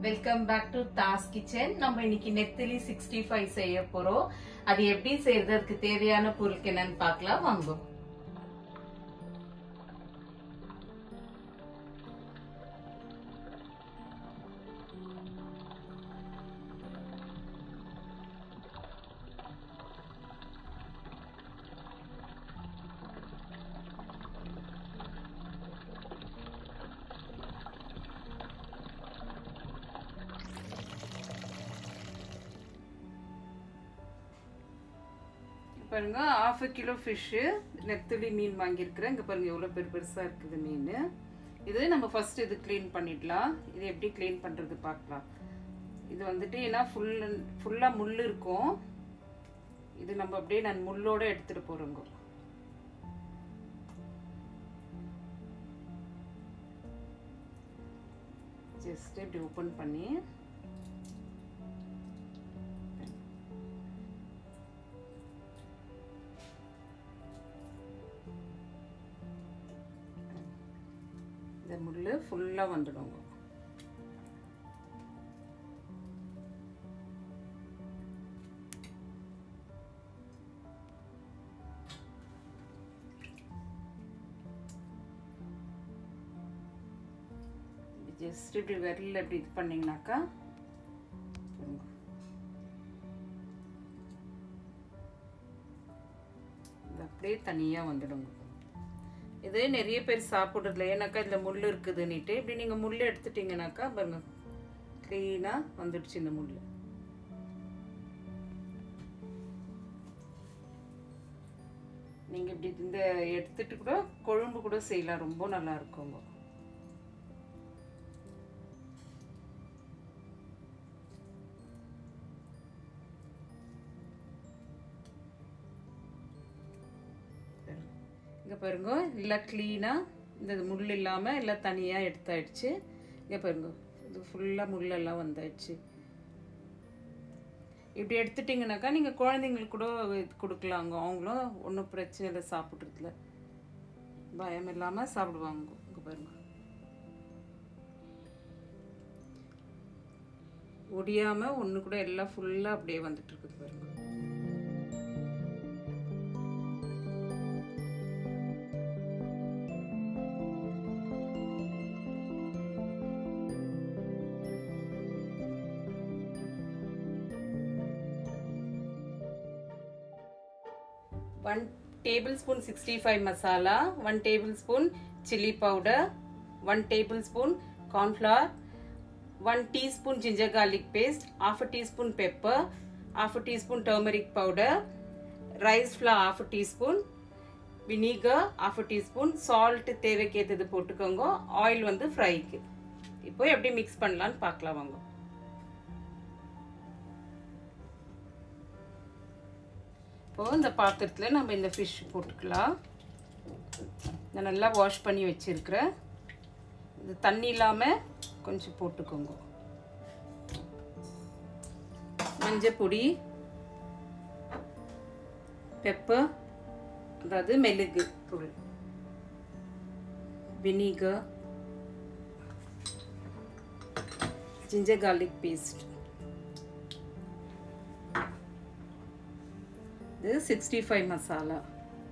Welcome back to Das kitchen நம்ம இன்னைக்கு நெத்திலி சிக்ஸ்டி ஃபைவ் செய்ய போறோம் அது எப்படி செய்யறது அதுக்கு தேவையான பொருட்கள் என்னன்னு பார்க்கலாம் வாங்க பாருங்க ஆஃப் கிலோ ஃபிஷ்ஷு நெத்திலி மீன் வாங்கியிருக்கிறேன் இங்கே பாருங்க எவ்வளோ பெரு பெருசாக இருக்குது மீன் இது நம்ம ஃபர்ஸ்ட் இது க்ளீன் பண்ணிடலாம் இது எப்படி க்ளீன் பண்ணுறது பார்க்கலாம் இது வந்துட்டு ஏன்னா ஃபுல் ஃபுல்லாக முள் இருக்கும் இது நம்ம அப்படியே நான் முள்ளோட எடுத்துகிட்டு போகிறோங்க ஜஸ்ட் இப்படி ஓப்பன் பண்ணி இந்த முள் ஃபுல்லாக வந்துடுங்க ஜஸ்ட் இப்படி விரலில் இப்படி இது பண்ணிங்கனாக்கா இது அப்படியே தனியாக வந்துடுங்க இது நிறைய பேர் சாப்பிட்றதுல ஏன்னாக்கா இதில் முள் இருக்குதுன்னுட்டு இப்படி நீங்கள் முள் எடுத்துட்டிங்கனாக்கா பாருங்க க்ளீனாக வந்துடுச்சு இந்த முள் நீங்கள் இப்படி இந்த எடுத்துட்டு கூட கொழும்பு கூட செய்யலாம் ரொம்ப நல்லா இருக்குங்க இங்கே பாருங்க எல்லாம் க்ளீனாக இந்த முள் இல்லாமல் எல்லாம் தனியாக எடுத்தாயிடுச்சு இங்கே பாருங்க இது ஃபுல்லாக முள்ளெல்லாம் வந்தாயிடுச்சு இப்படி எடுத்துட்டிங்கனாக்கா நீங்கள் குழந்தைங்களுக்கு கூட இது கொடுக்கலாங்க அவங்களும் ஒன்றும் பிரச்சனை இல்லை சாப்பிட்றதுல பயம் இல்லாமல் சாப்பிடுவாங்க இங்கே பாருங்க ஒடியாமல் ஒன்று கூட எல்லாம் ஃபுல்லாக அப்படியே வந்துட்டு இருக்குது பாருங்க one tablespoon 65 masala 1 tablespoon chili powder 1 tablespoon corn flour 1 teaspoon ginger garlic paste half a teaspoon pepper half a teaspoon turmeric powder rice flour half a teaspoon vinegar half a teaspoon salt தேவைக்கு ஏற்றது போட்டுக்கோங்க oil வந்து ஃப்ரைக்கு இப்போ எப்படி mix பண்ணலான்னு பார்க்கலாம் வாங்க இப்போது இந்த பாத்திரத்தில் நம்ம இந்த ஃபிஷ் போட்டுக்கலாம் நான் நல்லா வாஷ் பண்ணி வச்சுருக்கிறேன் இது தண்ணி இல்லாமல் கொஞ்சம் போட்டுக்கோங்க மஞ்சள் பொடி பெப்பர் அதாவது மெழுகு தூள் வினிகர் ஜிஞ்சர் கார்லிக் பேஸ்ட் இது sixty five masala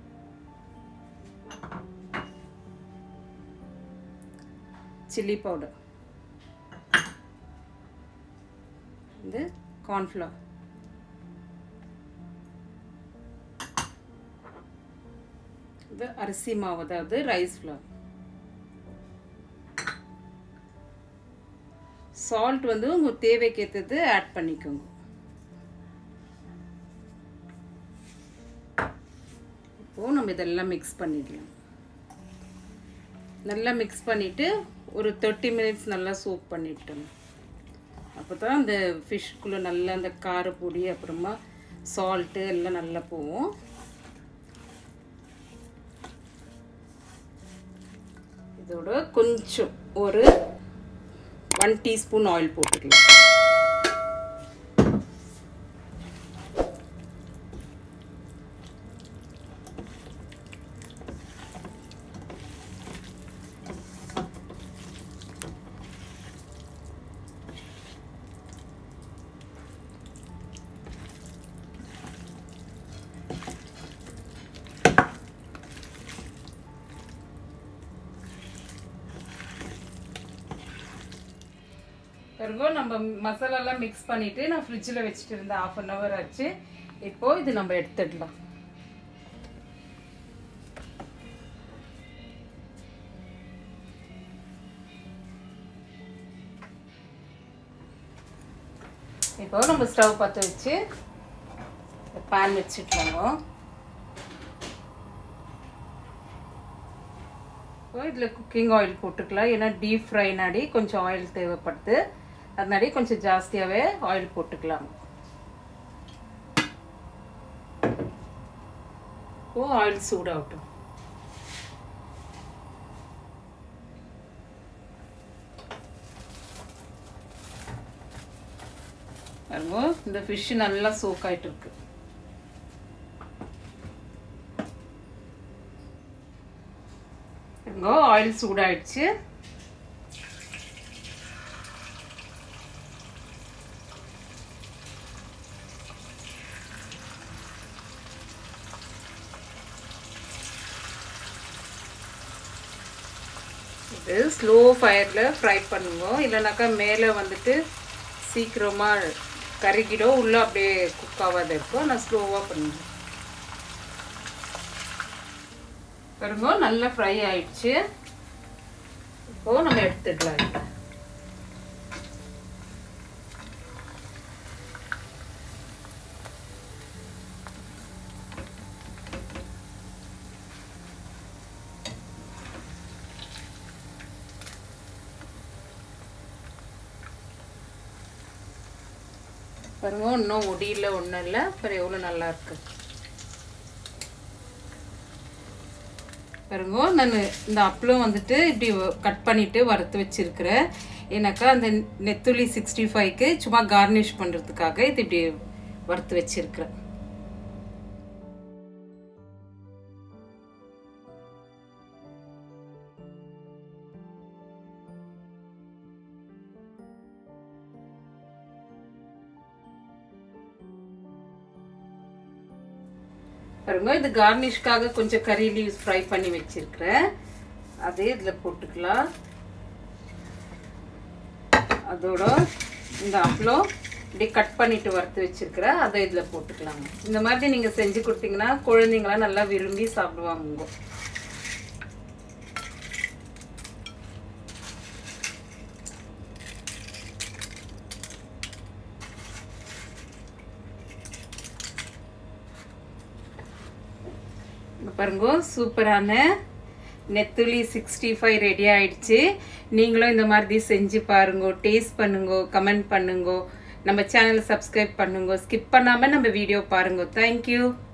chilli powder இது கார்ன்ஃப்ளவர் இது அரிசி மாவு அதாவது ரைஸ் ஃப்ளவர் சால்ட் வந்து உங்கள் தேவைக்கு ஏற்றது ஆட் பண்ணிக்கோங்க இப்போது நம்ம இதெல்லாம் மிக்ஸ் பண்ணிடலாம் நல்லா மிக்ஸ் பண்ணிவிட்டு ஒரு தேர்ட்டி மினிட்ஸ் நல்லா சோப் பண்ணிட்டோம் அப்போ தான் அந்த ஃபிஷ்குள்ளே நல்லா அந்த காரப்பொடி அப்புறமா சால்ட்டு எல்லாம் நல்லா போகும் இதோட கொஞ்சம் ஒரு ஒன் டீஸ்பூன் ஆயில் போட்டுக்கலாம் பிறகு நம்ம மசாலாலாம் மிக்ஸ் பண்ணிட்டு நான் ஃப்ரிட்ஜில் வச்சுட்டு இருந்தேன் ஆஃப் அன் ஹவர் ஆச்சு இப்போ இது நம்ம எடுத்துடலாம் இப்போ நம்ம ஸ்டவ் பற்ற வச்சு பேன் வச்சுக்கலாங்க இப்போ இதில் குக்கிங் ஆயில் போட்டுக்கலாம் ஏன்னா டீப் ஃப்ரைனாடி கொஞ்சம் ஆயில் தேவைப்படுது அதனாடி கொஞ்சம் ஜாஸ்தியாகவே ஆயில் போட்டுக்கலாம் ஓ ஆயில் சூடாகட்டும் பாருங்க இந்த ஃபிஷ் நல்லா சோக் ஆயிட்டு இருக்கு பாருங்க ஆயில் சூடாயிடுச்சு இது ஸ்லோ ஃபயரில் ஃப்ரை பண்ணுங்க இல்லைனாக்கா மேலே வந்துட்டு சீக்கிரமாக கருகிடும் உள்ளே அப்படியே குக் ஆகாத இருக்கும் நான் ஸ்லோவாக பண்ணுவேன் பாருங்க நல்லா ஃப்ரை ஆயிடுச்சு இப்போ நம்ம எடுத்துக்கலாம் இதை. பாருங்க இன்னும் ஒடியில் ஒன்றும் இல்லை அப்புறம் எவ்வளோ நல்லா இருக்கு பாருங்க நான் இந்த அப்பளம் வந்துட்டு இப்படி கட் பண்ணிட்டு வறுத்து வச்சிருக்கிறேன் ஏன்னாக்கா அந்த நெத்துளி சிக்ஸ்டி ஃபைவ்க்கு சும்மா கார்னிஷ் பண்ணுறதுக்காக இது இப்படி வறுத்து வச்சிருக்கிறேன் பாருங்க இது கார்னிஷ்காக கொஞ்சம் கறி லீவ்ஸ் ஃப்ரை பண்ணி வச்சிருக்கிறேன் அதே இதில் போட்டுக்கலாம் அதோட இந்த அப்பளம் இப்படி கட் பண்ணிட்டு வறுத்து வச்சிருக்கிறேன் அதை இதில் போட்டுக்கலாங்க இந்த மாதிரி நீங்கள் செஞ்சு கொடுத்தீங்கன்னா குழந்தைங்களாம் நல்லா விரும்பி சாப்பிடுவாங்க இங்க பாருங்க சூப்பரான நெத்துளி சிக்ஸ்டி ஃபைவ் ரெடி ஆயிடுச்சு நீங்களும் இந்த மாதிரி செஞ்சு பாருங்க டேஸ்ட் பண்ணுங்க கமெண்ட் பண்ணுங்க நம்ம சேனலை சப்ஸ்கிரைப் பண்ணுங்க ஸ்கிப் பண்ணாமல் நம்ம வீடியோ பாருங்க தேங்க்யூ